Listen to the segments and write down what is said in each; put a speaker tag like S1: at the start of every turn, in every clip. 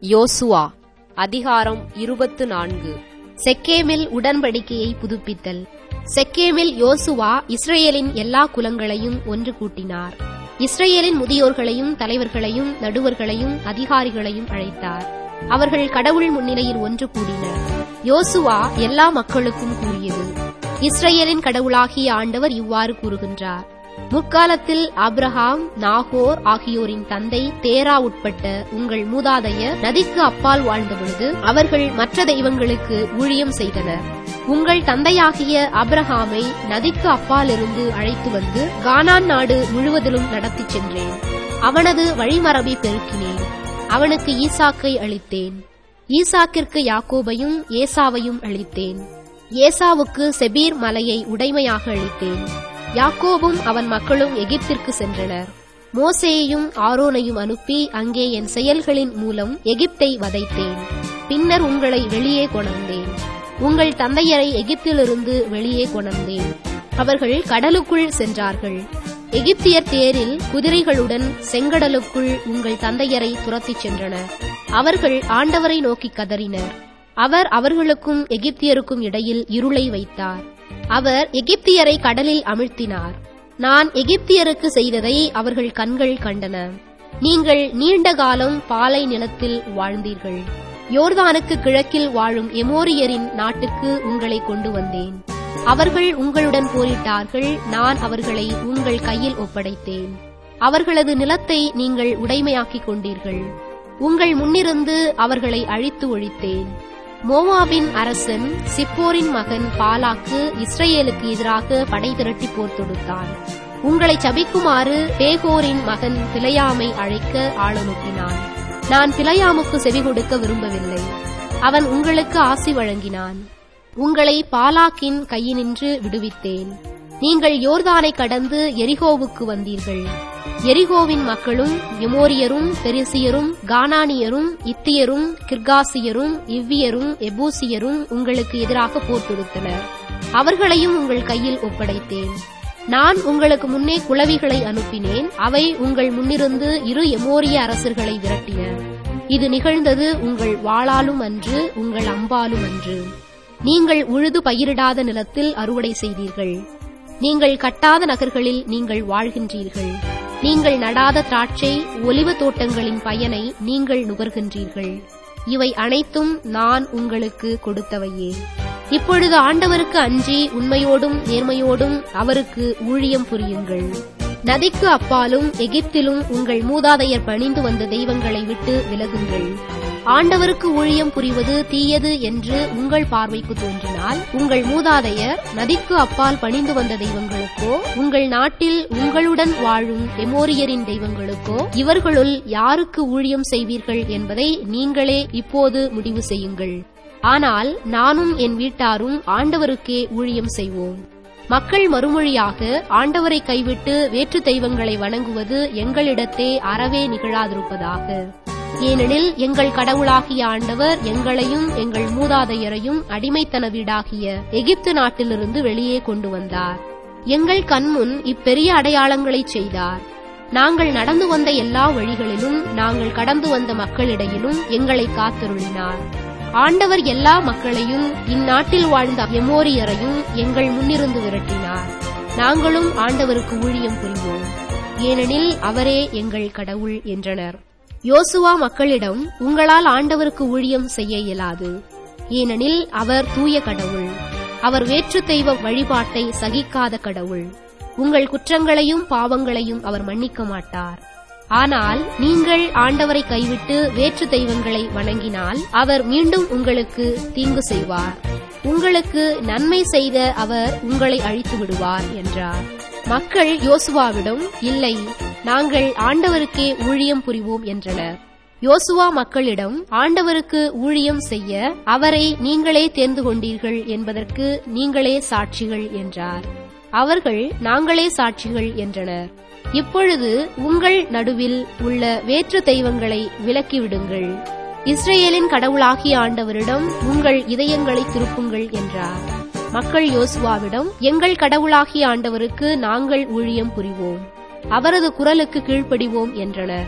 S1: யோசுவா அதிகாரம் இருபத்து நான்கு
S2: செக்கேமில் உடன்படிக்கையை புதுப்பித்தல் செக்கேமில் யோசுவா இஸ்ரேலின் எல்லா குலங்களையும் ஒன்று கூட்டினார் இஸ்ரேலின் முதியோர்களையும் தலைவர்களையும் நடுவர்களையும் அதிகாரிகளையும் அழைத்தார் அவர்கள் கடவுள் முன்னிலையில் ஒன்று கூடினர் யோசுவா எல்லா மக்களுக்கும் கூறியது இஸ்ரேலின் கடவுளாகிய ஆண்டவர் இவ்வாறு கூறுகின்றார் முற்காலத்தில் ஆப்ரஹாம் நாகோர் ஆகியோரின் தந்தை தேரா உட்பட்ட உங்கள் மூதாதையர் நதிக்கு அப்பால் வாழ்ந்தபொழுது அவர்கள் மற்ற தெய்வங்களுக்கு ஊழியம் செய்தனர் உங்கள் தந்தையாகிய அப்ரஹாமை நதிக்கு அப்பாலிருந்து அழைத்து வந்து கானான் நாடு முழுவதிலும் நடத்திச் சென்றேன் அவனது வழிமரபை பெருக்கினேன் அவனுக்கு ஈசாக்கை அளித்தேன் ஈசாக்கிற்கு யாக்கோபையும் ஏசாவையும் அளித்தேன் ஏசாவுக்கு செபீர் மலையை உடைமையாக அளித்தேன் யாக்கோபும் அவன் மக்களும் எகிப்திற்கு சென்றனர் மோசேயையும் ஆரோனையும் அனுப்பி அங்கே என் செயல்களின் மூலம் எகிப்தை வதைத்தேன் பின்னர் உங்களை வெளியே கொணர்ந்தேன் உங்கள் தந்தையரை எகிப்திலிருந்து வெளியே கொணர்ந்தேன் அவர்கள் கடலுக்குள் சென்றார்கள் எகிப்தியர் தேரில் குதிரைகளுடன் செங்கடலுக்குள் உங்கள் தந்தையரை துரத்திச் சென்றனர் அவர்கள் ஆண்டவரை நோக்கி கதறினர் அவர் அவர்களுக்கும் எகிப்தியருக்கும் இடையில் இருளை வைத்தார் அவர் எகிப்தியரை கடலில் அமிழ்த்தினார் நான் எகிப்தியருக்கு செய்ததை அவர்கள் கண்கள் கண்டன நீங்கள் நீண்ட காலம் பாலை நிலத்தில் வாழ்ந்தீர்கள் யோர்தானுக்கு கிழக்கில் வாழும் எமோரியரின் நாட்டுக்கு உங்களை கொண்டு வந்தேன் அவர்கள் உங்களுடன் போரிட்டார்கள் நான் அவர்களை உங்கள் கையில் ஒப்படைத்தேன் அவர்களது நிலத்தை நீங்கள் உடைமையாக்கிக் கொண்டீர்கள் உங்கள் முன்னிருந்து அவர்களை அழித்து ஒழித்தேன் மோவாவின் அரசன் சிப்போரின் மகன் பாலாக்கு இஸ்ரேலுக்கு எதிராக படை திரட்டி போர் தொடுத்தான் உங்களை சபிக்குமாறு பேகோரின் மகன் பிழையாமை அழைக்க ஆளனுப்பினான் நான் பிழையாமுக்கு செவி கொடுக்க விரும்பவில்லை அவன் உங்களுக்கு ஆசி வழங்கினான் உங்களை பாலாக்கின் கையினின்று விடுவித்தேன் நீங்கள் யோர்தானை கடந்து எரிகோவுக்கு வந்தீர்கள் எரிகோவின் மக்களும் எமோரியரும் பெரிசியரும் கானானியரும் இத்தியரும் கிர்காசியரும் இவ்வியரும் எபூசியரும் உங்களுக்கு எதிராக போர் தொடுத்தனர் அவர்களையும் உங்கள் கையில் ஒப்படைத்தேன் நான் உங்களுக்கு முன்னே குளவிகளை அனுப்பினேன் அவை உங்கள் முன்னிருந்து இரு எமோரிய அரசர்களை விரட்டின இது நிகழ்ந்தது உங்கள் வாளாலும் அன்று உங்கள் அம்பாலும் அன்று நீங்கள் உழுது பயிரிடாத நிலத்தில் அறுவடை செய்தீர்கள் நீங்கள் கட்டாத நகர்களில் நீங்கள் வாழ்கின்றீர்கள் நீங்கள் நடாத திராட்சை ஒலிவ தோட்டங்களின் பயனை நீங்கள் நுகர்கின்றீர்கள் இவை அனைத்தும் நான் உங்களுக்கு கொடுத்தவையே இப்பொழுது ஆண்டவருக்கு அஞ்சி உண்மையோடும் நேர்மையோடும் அவருக்கு ஊழியம் புரியுங்கள் நதிக்கு அப்பாலும் எகிப்திலும் உங்கள் மூதாதையர் பணிந்து வந்த தெய்வங்களை விட்டு விலகுங்கள் ஆண்டவருக்கு ஊழியம் புரிவது தீயது என்று உங்கள் பார்வைக்கு தோன்றினால் உங்கள் மூதாதையர் நதிக்கு அப்பால் பணிந்து வந்த தெய்வங்களுக்கோ உங்கள் நாட்டில் உங்களுடன் வாழும் எமோரியரின் தெய்வங்களுக்கோ இவர்களுள் யாருக்கு ஊழியம் செய்வீர்கள் என்பதை நீங்களே இப்போது முடிவு செய்யுங்கள் ஆனால் நானும் என் வீட்டாரும் ஆண்டவருக்கே ஊழியம் செய்வோம் மக்கள் மறுமொழியாக ஆண்டவரை கைவிட்டு வேற்று தெய்வங்களை வணங்குவது எங்களிடத்தே அறவே நிகழாதிருப்பதாக ஏனெனில் எங்கள் கடவுளாகிய ஆண்டவர் எங்களையும் எங்கள் மூதாதையரையும் அடிமைத்தன வீடாகிய எகிப்து நாட்டிலிருந்து வெளியே கொண்டு வந்தார் எங்கள் கண்முன் இப்பெரிய அடையாளங்களை செய்தார் நாங்கள் நடந்து வந்த எல்லா வழிகளிலும் நாங்கள் கடந்து வந்த மக்களிடையிலும் எங்களை காத்தருளினார் ஆண்டவர் எல்லா மக்களையும் இந்நாட்டில் வாழ்ந்த எமோரியரையும் எங்கள் முன்னிருந்து விரட்டினார் நாங்களும் ஆண்டவருக்கு ஊழியம் புரிவோம் ஏனெனில் அவரே எங்கள் கடவுள் என்றனர் யோசுவா மக்களிடம் உங்களால் ஆண்டவருக்கு ஊழியம் செய்ய இயலாது ஏனெனில் அவர் தூய கடவுள் அவர் வேற்று தெய்வ வழிபாட்டை சகிக்காத கடவுள் உங்கள் குற்றங்களையும் பாவங்களையும் அவர் மன்னிக்க மாட்டார் ஆனால் நீங்கள் ஆண்டவரை கைவிட்டு வேற்று தெய்வங்களை வணங்கினால் அவர் மீண்டும் உங்களுக்கு தீங்கு செய்வார் உங்களுக்கு நன்மை செய்த அவர் உங்களை அழித்து விடுவார் என்றார் மக்கள் யோசுவாவிடம் இல்லை நாங்கள் ஆண்டவருக்கே ஊழியம் புரிவோம் என்றனர் யோசுவா மக்களிடம் ஆண்டவருக்கு ஊழியம் செய்ய அவரை நீங்களே தேர்ந்து கொண்டீர்கள் என்பதற்கு நீங்களே சாட்சிகள் என்றார் அவர்கள் நாங்களே சாட்சிகள் என்றனர் இப்பொழுது உங்கள் நடுவில் உள்ள வேற்று தெய்வங்களை விலக்கிவிடுங்கள் இஸ்ரேலின் கடவுளாகிய ஆண்டவரிடம் உங்கள் இதயங்களை திருப்புங்கள் என்றார் மக்கள் யோசுவாவிடம் எங்கள் கடவுளாகிய ஆண்டவருக்கு நாங்கள் ஊழியம் புரிவோம் அவரது குரலுக்கு கீழ்ப்படிவோம் என்றனர்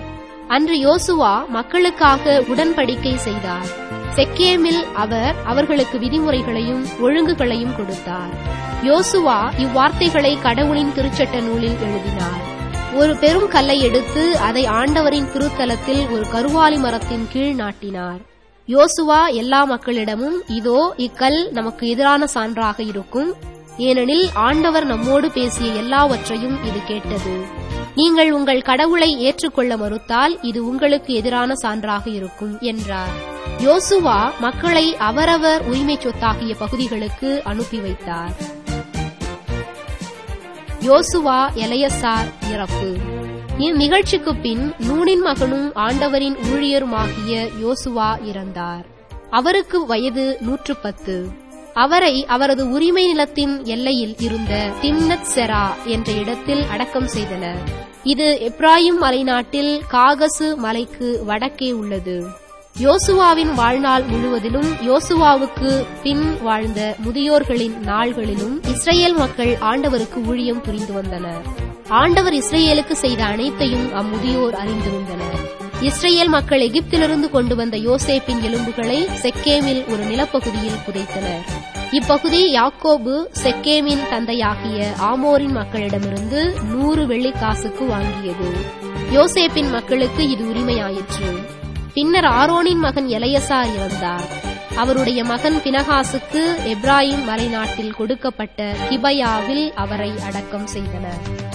S2: அன்று யோசுவா மக்களுக்காக உடன்படிக்கை செய்தார் செக்கேமில் அவர் அவர்களுக்கு விதிமுறைகளையும் ஒழுங்குகளையும் கொடுத்தார் யோசுவா இவ்வார்த்தைகளை கடவுளின் திருச்சட்ட நூலில் எழுதினார் ஒரு பெரும் கல்லை எடுத்து அதை ஆண்டவரின் திருத்தலத்தில் ஒரு கருவாலி மரத்தின் கீழ் நாட்டினார் யோசுவா எல்லா மக்களிடமும் இதோ இக்கல் நமக்கு எதிரான சான்றாக இருக்கும் ஏனெனில் ஆண்டவர் நம்மோடு பேசிய எல்லாவற்றையும் இது கேட்டது நீங்கள் உங்கள் கடவுளை ஏற்றுக்கொள்ள மறுத்தால் இது உங்களுக்கு எதிரான சான்றாக இருக்கும் என்றார் யோசுவா மக்களை அவரவர் உரிமை சொத்தாகிய பகுதிகளுக்கு அனுப்பி வைத்தார் யோசுவா எலையசார் இறப்பு இந்நிகழ்ச்சிக்கு பின் நூனின் மகனும் ஆண்டவரின் ஊழியருமாகிய யோசுவா இறந்தார் அவருக்கு வயது நூற்று பத்து அவரை அவரது உரிமை நிலத்தின் எல்லையில் இருந்த திம்னத் செரா என்ற இடத்தில் அடக்கம் செய்தனர் இது எப்ராயிம் மலைநாட்டில் காகசு மலைக்கு வடக்கே உள்ளது யோசுவாவின் வாழ்நாள் முழுவதிலும் யோசுவாவுக்கு பின் வாழ்ந்த முதியோர்களின் நாள்களிலும் இஸ்ரேல் மக்கள் ஆண்டவருக்கு ஊழியம் புரிந்து வந்தனர் ஆண்டவர் இஸ்ரேலுக்கு செய்த அனைத்தையும் அம்முதியோர் அறிந்திருந்தனர் இஸ்ரேல் மக்கள் எகிப்திலிருந்து கொண்டு வந்த யோசேப்பின் எலும்புகளை செக்கேமில் ஒரு நிலப்பகுதியில் புதைத்தனர் இப்பகுதி யாக்கோபு செக்கேமின் தந்தையாகிய ஆமோரின் மக்களிடமிருந்து நூறு வெள்ளிக்காசுக்கு வாங்கியது யோசேப்பின் மக்களுக்கு இது உரிமையாயிற்று பின்னர் ஆரோனின் மகன் எலையசார் இறந்தார் அவருடைய மகன் பினகாசுக்கு எப்ராயிம் மலைநாட்டில் கொடுக்கப்பட்ட கிபயாவில் அவரை அடக்கம் செய்தனர்